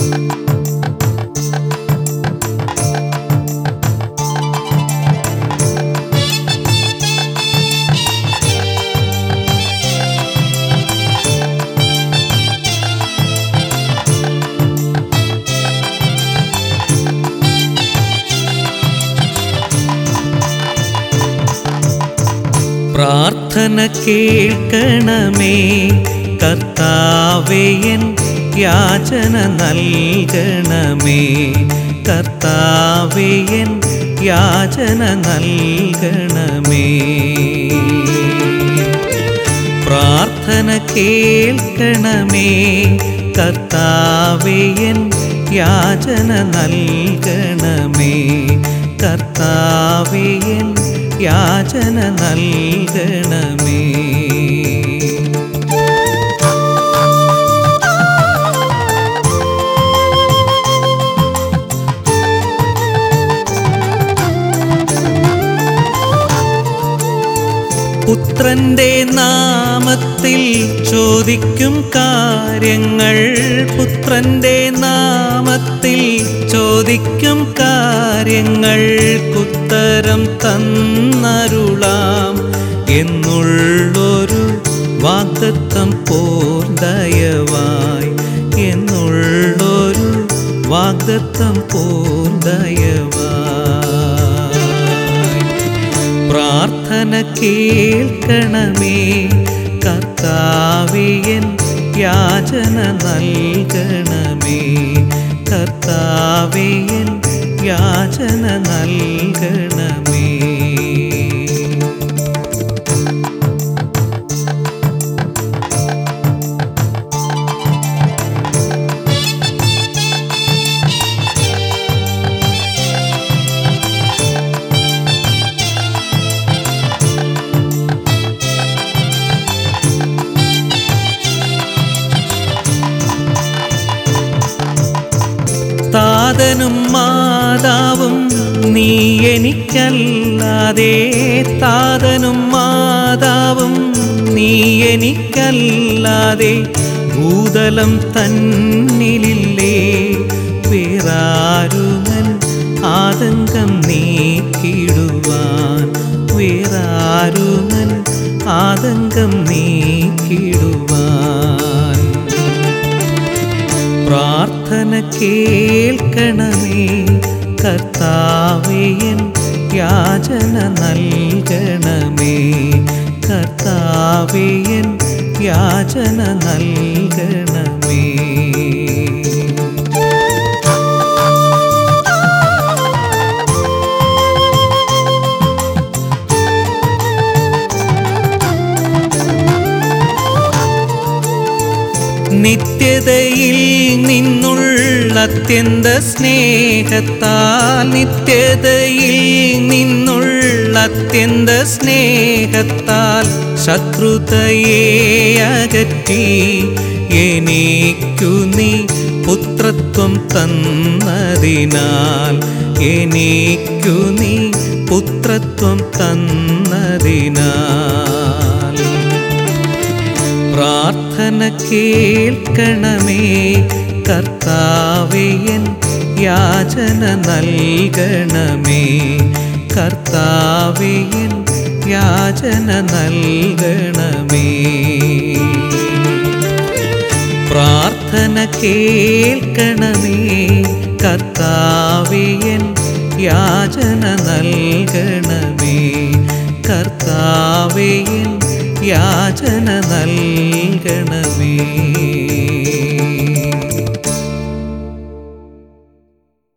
പ്രാർത്ഥന കേൾക്കണമേ കർത്താവേയൻ യാചന നൽകണമേ കർത്താവേയൻ യാചന നൽകണമേ പ്രാർത്ഥന കേൾക്കണമേ കർത്താവേയൻ യാചന നൽകണമേ കർത്താവേയൻ യാചന നൽകണമേ പുത്രന്റെ നാമത്തിൽ ചോദിക്കും കാര്യങ്ങൾ പുത്രന്റെ നാമത്തിൽ ചോദിക്കും കാര്യങ്ങൾക്കുത്തരം തന്നരുളാം എന്നുള്ളൊരു വാഗ്ദത്തം പോർദയവായി എന്നുള്ളൊരു വാഗ്ദത്തം പോർദയവായി പ്രാർത്ഥന കേൾക്കണമേ കർത്താവിയൻ യാചന നൽകണമേ കർത്താവിയൻ യാചന നൽകണമേ താതനും മാതാവും നീ എനിക്കല്ലാതെ താതനും മാതാവും നീ എനിക്കല്ലാതെ ഭൂതലം തന്നിലില്ലേ വേറാരുമൻ ആതങ്കം നീക്കിടുവാൻ വേറാരുമൻ ആതങ്കം നീക്കിടുവാൻ പ്രാർത്ഥന കേൾക്കണമേ കർത്താവേയൻ യാചന നൽകണമേ കർത്താവേയൻ യാചന നൽകണമേ നിത്യതയിൽ നിന്നുള്ള അത്യന്ത സ്നേഹത്താൽ നിത്യതയിൽ നിന്നുള്ള അത്യന്ത സ്നേഹത്താൽ ശത്രുതയെ അകറ്റി എനിക്കു നീ പുത്രത്വം തന്നതിനാൽ എനിക്കു നീ പുത്രത്വം തന്നതിനാൽ പ്രാർത്ഥന കേൾക്കണമേ കർത്താവേയൻ യാചന നൽകണമേ കർത്താവേയൻ യാചന നൽകണമേ പ്രാർത്ഥന കേൾക്കണമേ കർത്താവേയൻ യാചന നൽകണമേ കർത്താവേയൻ യാചന നൽകണമേ